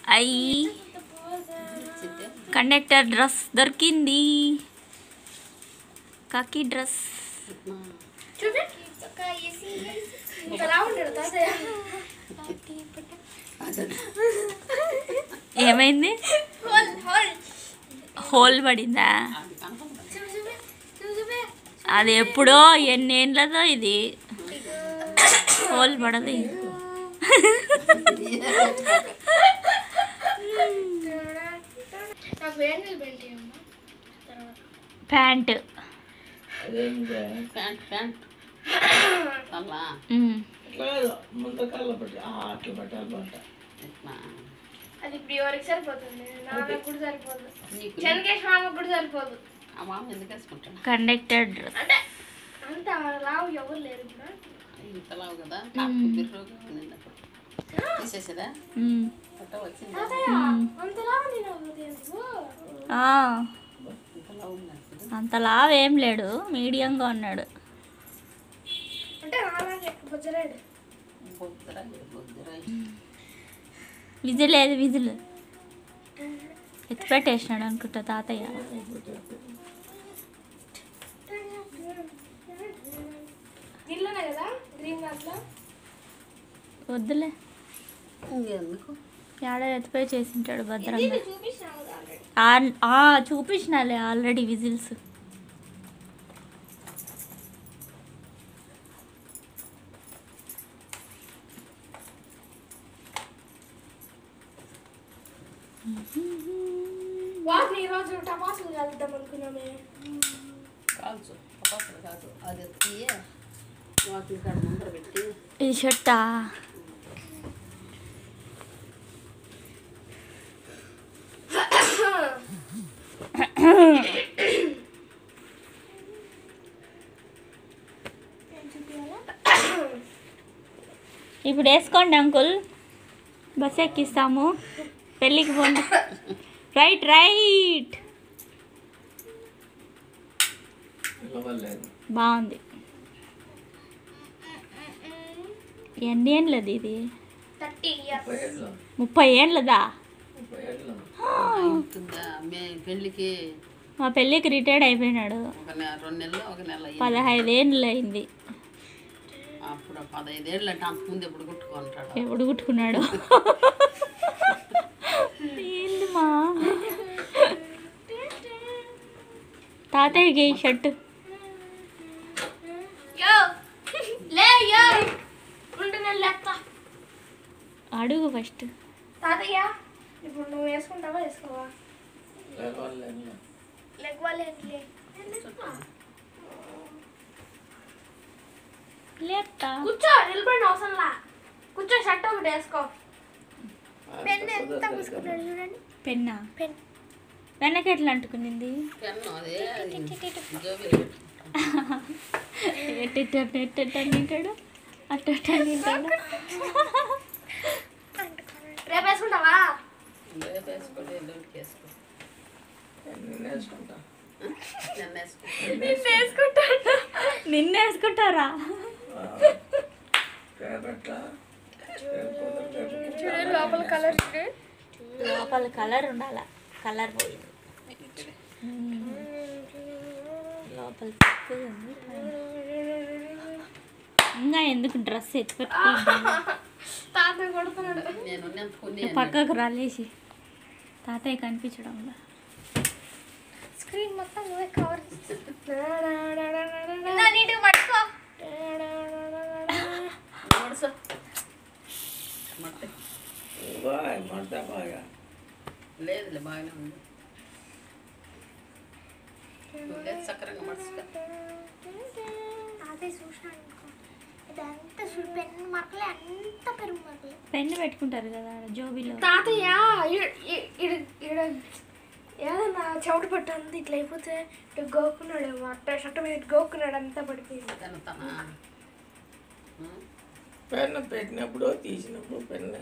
అయ్యి conductor dress దొరికింది కాకి డ్రెస్ చూడు ఇంతలా ఉంటాడు తాతయ్య ఏమైంది హోల్ హోల్ హోల్ పడిందా చూడు చూపే చూడు చూపే అది ఎప్పుడో ఎన్నేళ్ళదో ఇది హోల్ పడదు నాకు వేడి నీళ్ళు పెట్టి అమ్మా తర్వాత ప్యాంట్ ప్యాంట్ ప్యాంట్ అలా ఉమ్. లేదు ముందు కళ్ళ పెట్టి ఆ, అట్లా పెట్టాలి పట్ట ఇట్లా అది ఇప్పుడు ఎవరికి సరిపోతుంది నాన్నకు కూడా సరిపోదు నీకు చెనకేష్ మామకు కూడా సరిపోదు ఆ మామ ఎందుకు వేసుకుంటాడు కండక్టర్ డ్రెస్ అంటే అంత లావు ఎవరు లేరు ఇప్పుడు ఇంతలావు కదా కాపు బిర్రుగా ఉన్నింది అప్పుడు తీసేసేదా ఉమ్. ఫోటో వచ్చింది తాతయ్య అంత లావు నేను అవ్వదు ఎందుకు ఆ, ఇంతలావు ఉంది అప్పుడు అంత లావ్ ఏం లేడు మీడియంగా ఉన్నాడు అంటే నాన్నకి ఎక్కువ బుజ్జరాడు బొద్దురా బొద్దురా విజిల్ ఏది విజిల్ ఎత్తిపెట్టేసినాడు అనుకుంటా తాతయ్య దీనిలోనే కదా గ్రీన్ దాంట్లో వద్దులే ఇంకెందుకు ఏడా ఎత్తిపోయి చేసింటాడు భద్రంగా ఇది చూపించాను కదా ఆల్రెడీ ఆ- ఆ, చూపించినాలే ఆల్రెడీ విజిల్స్ వాటిని ఈరోజు టపాసులు కలుద్దాం అనుకున్నామే కాల్చు పక్కన కాదు అది ఎత్తి వాటిని కాడ ముందర పెట్టి ఇది షర్టా ఇప్పుడు వేసుకోండి అంకుల్ బస్ ఎక్కిస్తాము పెళ్ళికి పోండి రైట్ రైట్ పిలవలేదు బాగుంది ఎన్ని ఏండ్లది ఇది థర్టీ ఇయర్స్ ముప్పై ఏళ్ళు ముప్పై ఏండ్లదా ముప్పై ఏళ్ళు అవుతుందా మే పెళ్ళికి మా పెళ్ళికి రిటైర్డ్ అయిపోయినాడు ఒక నెల రెండు నెలలు ఒక నెల అయ్యింది. పదహైదు ఏండ్లు అయింది అప్పుడు పదహైదేళ్ళు అంటే అంతకుముందు ఎప్పుడు కుట్టుకుంటాడు ఎప్పుడు కుట్టుకున్నాడు ఏంది మా తాతయ్యకి ఈ షర్ట్ యో లే యో ఉండు నేను లేస్తా అడుగు ఫస్ట్ తాతయ్య ఇప్పుడు నువ్వు వేసుకుంటావా వేసుకోవా లేకపోలేదు లెగ్వాలేంట్లే లేపుతా కూర్చో నిలబడిన అవసరంలా కూర్చో షర్ట్ ఒకటి వేసుకో పెన్ ఎంత మూసుకున్నాడు చూడండి పెన్నా పెన్ వెనక ఎట్లా అంటుకునింది పెన్ను అదే జోబీలో పెట్టుకుంటాం ఎట్ట ఎట్ట తింటాడు అట్ట అట్ట తింటాడు రేపు వేసుకుంటావా రేపు వేసుకోండి ఎల్లుండికి వేసుకో నేను వేసుకుంటా నిన్న వేసుకో వేసుకుంటాను నిన్న వేసుకుంటారా పేపట్ల చూడు లోపల కలర్ చూడు లోపల కలర్ ఉండాల కలర్ పోయింది లోపల తక్కువ ఉంది ఇంకా ఎందుకు డ్రెస్ ఎత్తి పెట్టుకుంటాను తాత కొడుతున్నాడు నేను ఉన్నంత కొన్ని పక్కకు రాలేసి తాతయ్య కనిపించడంలో స్క్రీన్ మొత్తం నువ్వే కవర్ నీట్గా పట్టుకో నడుసో మట్టి బాయ్ మడత బాగా లేదులే బాగానే ఉంది నువ్వు లేదు సక్రంగా మడుచుకో అదే చూసినాను అనుకో ఇదంతా చూడు పెన్ను మార్కులే అంత పెరుగు మార్కులే పెన్ను పెట్టుకుంటారు కదా ఆడ జోబీలో తాతయ్య ఈడ ఏదన్నా చెమట పట్టింది ఇట్లా అయిపోతే ఇటు గోక్కున్నాడు అట్ట షర్ట్ మీద ఇటు గోక్కున్నాడు అంతా పడిపోయింది తన తన పెన్ను పెట్టినప్పుడు తీసినప్పుడు పెన్ను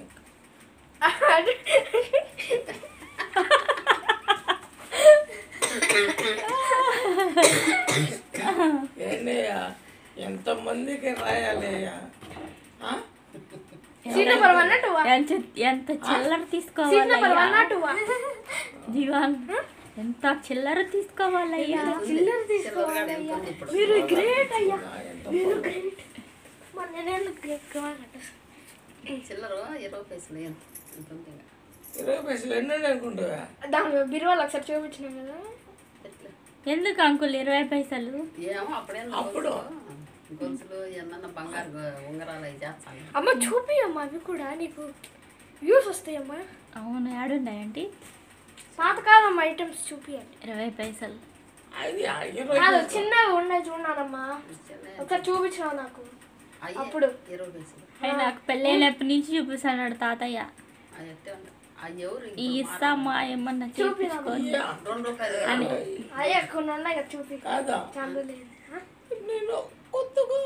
ఏంటయ్యా ఎంతమందికి రాయాలయ్యా ఆ? సీట్ నెంబర్ వన్ టూ ఎంత ఎంత చిల్లర సీట్ తీసుకోవాలయ్యా నెంబర్ వన్ టూ జీవన్ ఎంత చిల్లర తీసుకోవాలయ్యా చిల్లర తీసుకోవాలయ్యా మీరు గ్రేట్ అయ్యా మీరు గ్రేట్ మరి నేనేందుకు గ్రేట్ చిల్లర ఇరవై పైసలు ఎంత ఎంత ఉంది ఇంకా. ఇరవై పైసలు ఎన్ని అనుకుంటావా దాని బీరువాళ్ళు ఒకసారి చూపించినాం కదా ఎట్లా ఎందుకు అంకుల్ ఇరవై పైసలు ఏమో అప్పుడే అప్పుడు. గొలుసులు ఏమన్నా బంగారు గొ- ఉంగరాలు అవి చేస్తాను అమ్మ చూపి అమ్మా అవి కూడా నీకు వ్యూస్ వస్తాయమ్మా అవును ఏడున్నాయండి పాతకాలం ఐటమ్స్ చూపియండి ఇరవై పైసలు అది ఆ ఇరవై కాదు చిన్నవి ఉన్నాయి చూడానమ్మా ఒకసారి చూపించినావు నాకు అయ్యే అప్పుడు. ఇరవై పైసలు అవి నాకు పెళ్ళైనప్పటి నుంచి చూపిస్తున్నాడు తాతయ్య అవి ఎట్టే ఉంటాయి అవి ఎవరు ఈ ఇస్తామా ఏమన్నా చూపించుకొని రెండు రూపాయలు అని అయ్యా కొన్ని ఉన్నాయి కదా చూపి కాదా చందు లేదు ఆ? నేను కొత్తగా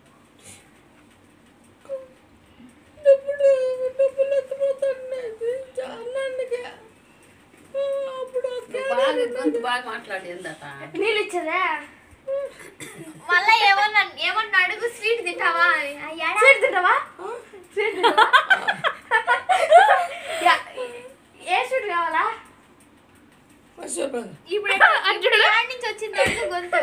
డబ్బులు డబ్బులు ఎత్తిపోతాను చాలానికి అప్పుడు నువ్వు బాగా గొంతు బాగా మాట్లాడి ఏందట నీళ్ళు ఇచ్చదా మళ్ళా ఏమన్నా ఏమన్నా అడుగు స్వీట్ తింటావా స్వీట్ తింటావా స్వీట్ తింటావా యా, ఏ స్వీట్ కావాలా చెప్పండి ఇప్పుడు ఇప్పుడు ఎక్కడి నుంచి వచ్చింది అడుగు గొంతు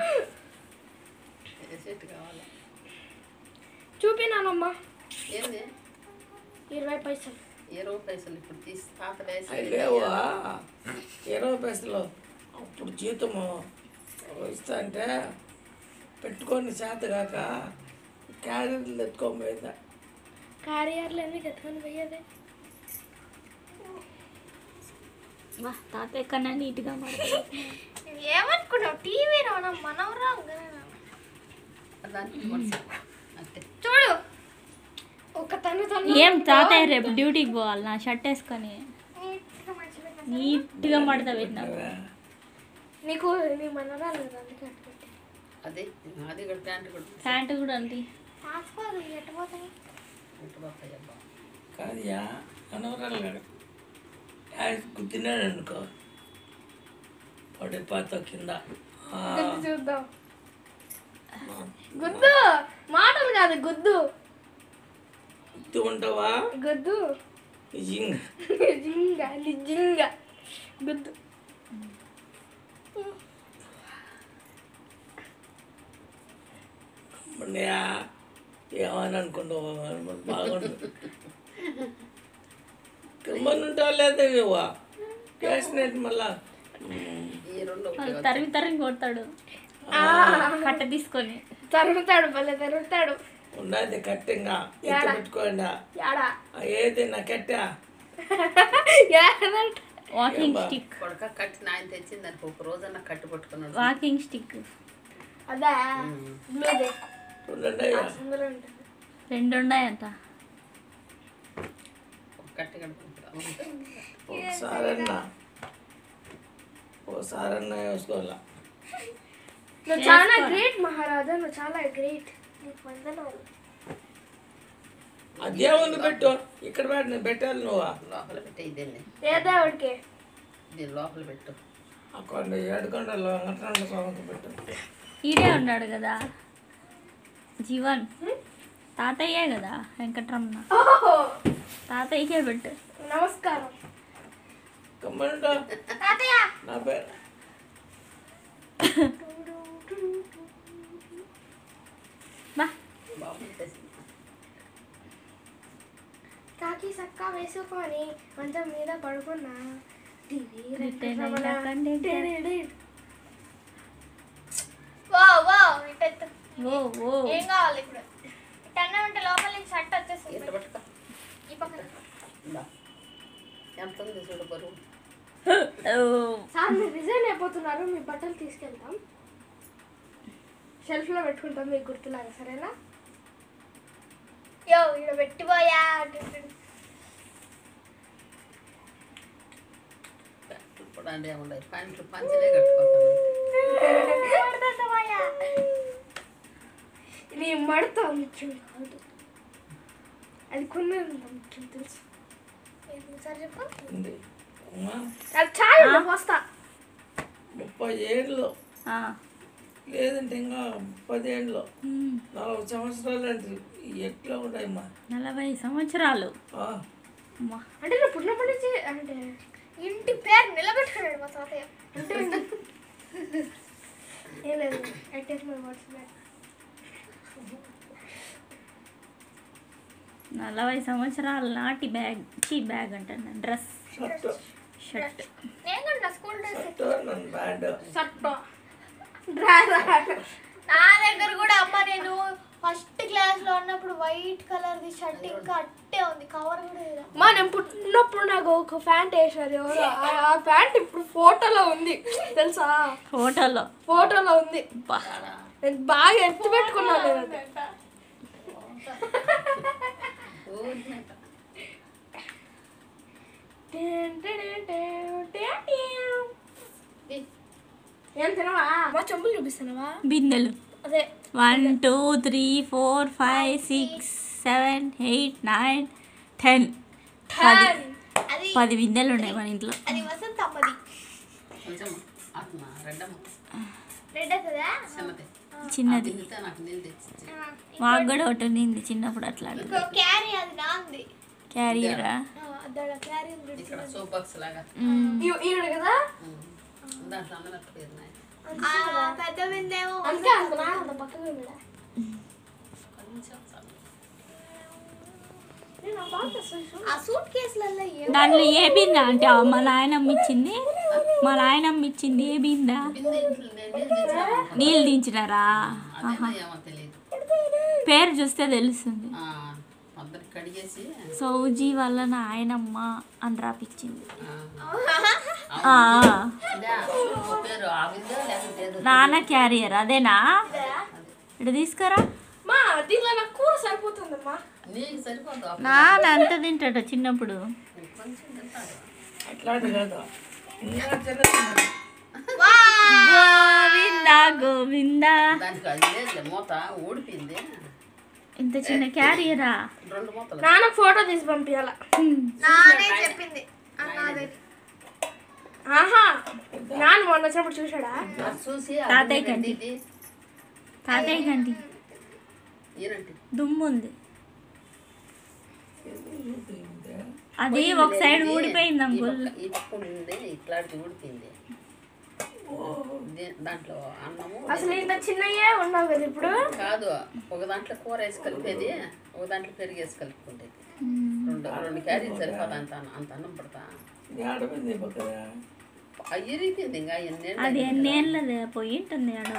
ఏ చెట్టు కావాలి చూపినానమ్మా ఏంది ఇరవై పైసలు ఇరవై పైసలు ఇప్పుడు తీసి తాత వేసి అవి లేవా ఇరవై పైసలు అప్పుడు జీతము ఇస్తా అంటే పెట్టుకొని చేత కాక క్యారెట్లు ఎత్తుకోపోయిందా కార్యాలు ఎందుకు ఎత్తుకొని పోయేది వా తాతయ్య కన్నా నీట్గా మాట్లాడు ఏమనుకున్నావు టీవీ రావడం మనవరా దానికి మనసు అంతే చూడు ఒక తను తను ఏం తాతయ్య రేపు డ్యూటీకి పోవాలి నా షర్ట్ వేసుకొని నీట్గా మర్చిపోయినా నీట్గా మడత పెట్టినావు నీకు నీ మనరాలు కదా అందుకే అట్టుకుంటే అది అది కూడా ప్యాంట్ కూడా ప్యాంటు కూడా ఉంది పాస్పోర్ట్ ఎట్టుపోతాయి ఇంటి పోతాయి అబ్బా కాదయా అనవరాలు కాదు యాడ్కు తిన్నాడు అనుకో పడిపోతా కింద ఆ, గుద్దు చూద్దాం గుద్దు మాటలు కాదు గుద్దు గుర్తు ఉంటావా గుద్దు నిజంగా నిజంగా నిజంగా గుద్దు మొన్నయా ఏమని అనుకుంటావా మరి బాగుంటుంది కమ్మని ఉంటావా లేదా నువ్వు వేసినట్టు మళ్ళా ఈ రెండు వాళ్ళు తరిమి తరిమి కొడతాడు కట్ట తీసుకొని తరుగుతాడు భలే తరుగుతాడు ఉన్నది కట్టింగా ఎత్తి పెట్టుకోండి యాడా ఏది నా కట్ట యాడంట వాకింగ్ స్టిక్ కొడక కట్టి నాయన తెచ్చింది దానికి ఒక రోజన్నా కట్టి పట్టుకున్నాడు వాకింగ్ స్టిక్ అదా బ్లూదే చూడండి అందులో ఉంటుంది రెండు ఉన్నాయంట ఒక కట్టి కట్టుకుంటాడు ఒకసారన్నా ఒకసారన్నా వేసుకోవాలా నువ్వు చాలా గ్రేట్ మహారాజా నువ్వు చాలా గ్రేట్ నీకు వందనాలు అదే ఉంది పెట్టు ఇక్కడ పెట్టు నేను పెట్టాలి నువ్వు లోపల పెట్టే ఇదేంది ఏ దేవుడికి దీని లోపల పెట్టు అక్కడ ఏడుకొండలో వెంకటరమణ స్వామికి పెట్టు ఈడే ఉన్నాడు కదా జీవన్ తాతయ్యే కదా వెంకటరమణ ఓహో తాతయ్యకే పెట్టు నమస్కారం కమ్మంటా తాతయ్య నా పేరు బా బాబు తెచ్చింది కాకి సక్క వేసుకొని మంచం మీద పడుకున్నా టీవీ రిటర్న్ అయ్యాకండి ఓ ఓ ఇటు ఓ ఓ ఏం కావాలి ఇప్పుడు టెన్ ఉంటే లోపల నుంచి షర్ట్ వచ్చేస్తుంది ఇంత పట్టుకో ఈ పక్కన ఇందా. ఎంత ఉంది చూడు బరువు ఓ. సార్ మీరు రిజైన్ అయిపోతున్నారు మీ బట్టలు తీసుకెళ్తాం షెల్ఫ్లో పెట్టుకుంటాం మీకు గుర్తులాగా సరేనా యో ఇక్కడ పెట్టిపోయా ప్యాంట్లు కూడా అంటే ఉండదు ప్యాంట్లు పంచలే కట్టుకోతాను నీ మడత ముఖ్యం కాదు అది కొన్నది ముఖ్యం తెలుసు సరే చెప్పు ఉంది అమ్మా, అది చాలు వస్తా ముప్పై ఏళ్ళు ఆ. లేదంటే ఇంకా పదేళ్ళు మ్మ్. నలభై సంవత్సరాలు అంటే ఎట్లా ఉన్నాయమ్మా నలభై సంవత్సరాలు ఆ, అమ్మా. అంటే నువ్వు పుట్టినప్పటి నుంచి అంటే ఇంటి పేరు నిలబెట్టుకున్నాడు మా తాతయ్య అంటే ఏం లేదు I take my words back నలభై సంవత్సరాల నాటి బ్యాగ్ చీ బ్యాగ్ అంటాను డ్రెస్ షర్ట్ షర్ట్ నేను కూడా నా స్కూల్ డ్రెస్ షర్ట్ నన్ను బ్యాండ్ సట్ట డ్రైవర్ నా దగ్గర కూడా అమ్మ నేను ఫస్ట్ క్లాస్ లో ఉన్నప్పుడు వైట్ కలర్ ది షర్ట్ ఇంకా అట్టే ఉంది కవర్ కూడా లేదు మా నేను పుట్టినప్పుడు నాకు ఒక ప్యాంట్ వేసారు ఎవరో ఆ- ఆ ప్యాంట్ ఇప్పుడు ఫోటోలో ఉంది తెలుసా ఫోటోలో ఫోటోలో ఉంది అబ్బా. నేను బాగా ఎత్తి పెట్టుకున్నాను నేను అది. ఊరికే. టిన్ టిన్ టిన్ టిన్ టిన్. ఏ, ఏం తినవా మా చెంబులు చూపిస్తున్నావా బిందెలు అదే one two three four five six seven eight nine ten పది అది పది బిందెలు ఉన్నాయి మన ఇంట్లో అది వసంత అమ్మది కొంచెం అట్నా రెడ్డమ్మ రెడ్ అవుతుందా చిన్నది చిన్నది తింటే నాకు నీళ్ళు తెచ్చి మాకు కూడా ఒకటి ఉండింది చిన్నప్పుడు అట్లా ఇంకో క్యారీ అది నాంది క్యారియరా అక్కడ క్యారీ ఉంది ఇక్కడ సోప్ బాక్స్ లాగా ఈ- ఈవిడ కదా ఉమ్. దాంట్లో అన్నం ఎత్తుకుపోయింది నాయన. ఆ, పెద్ద విందేమో అందుకే అంత నా అంత పక్కగా ఈవిడ. కొంచెం చాలు. నేను ఆ బాగా తెస్తాను. ఆ సూట్ కేసులలో ఏం దాంట్లో ఏ బిందా అంటే ఆ మా నాయనమ్మ ఇచ్చింది మా నాయనమ్మ ఇచ్చింది ఏ బిందా బిందె ఇంట్లో నేను నీళ్ళు తెచ్చినామనుకున్నా. నీళ్ళు దించినారా అదేనా ఏమో తెలియదు పేరు చూస్తే తెలుస్తుంది ఆ, అందరికి కడిగేసి సౌజీ వల్ల నాయనమ్మ అని రాపిచ్చింది ఆ, ఆ, ఇదా, ఓ పేరు ఆ విందో లేకపోతే ఏదో నాన్న క్యారియర్ అదేనా ఇటు తీసుకురా మా దీనిలో నాకు కూర సరిపోతుందమ్మా నీకు సరిపోదు అప్పుడు నాన్న అంత తింటాడు చిన్నప్పుడు కొంచెం తింటాడు అట్లాంటి కాదు ఇంకా చిన్న చిన్నది. గోవిందా గోవిందా దానికి అది లేదులే మూత ఊడిపోయింది ఇంత చిన్న క్యారియరా రెండు మూతలు నాన్న ఫోటో తీసి పంపించాల నానే చెప్పింది అన్నది ఆహా నాన్న మొన్న వచ్చినప్పుడు చూసాడా అది చూసి తాతయ్య కంటి. తాతయ్య కంటి ఈరంటి దుమ్ము ఉంది అది ఒక సైడ్ ఊడిపోయింది అంకుల్ ఈ పక్క ఉండే ఇట్లాంటి ఊడిపోయింది దే- దాంట్లో అన్నము అసలు ఇంత చిన్నయే ఉన్నావు కదా ఇప్పుడు కాదు ఒక దాంట్లో కూర వేసి కలిపేది ఒక దాంట్లో పెరుగు వేసి కలుపుకుంటేది రెండు రెండు క్యారీలు సరిపోదు అంత అన్నం- అంత అన్నం పడతా ఏడమైంది పక్కన ఇరిగిపోయింది ఇంకా ఎన్నేళ్ళు అది ఎన్నేళ్ళది పోయి ఉంటుంది ఆడ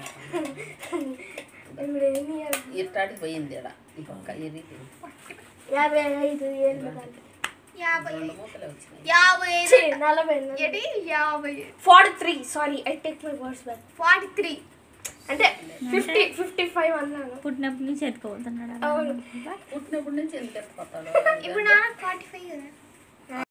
ఇప్పుడు ఎన్ని years? ఇట్టాడికి పోయింది ఇక్కడ ఈ పక్క ఇరిగిపోయింది యాభై ఐదు ఏళ్ళు దాకా. యాభై రెండు మూతలే వచ్చినాయి యాభై ఛీ, నలభై ఎడి యాభై forty three sorry I take my words back forty three అంటే ఫిఫ్టీ ఫిఫ్టీ ఫైవ్ అన్నాను పుట్టినప్పటి నుంచి ఎత్తుకోబోతున్నాడు అవును పుట్టినప్పటి నుంచి ఎందుకు ఎత్తుకొస్తాడు ఇప్పుడు నాన్న ఫార్టీ ఫైవ్ కదా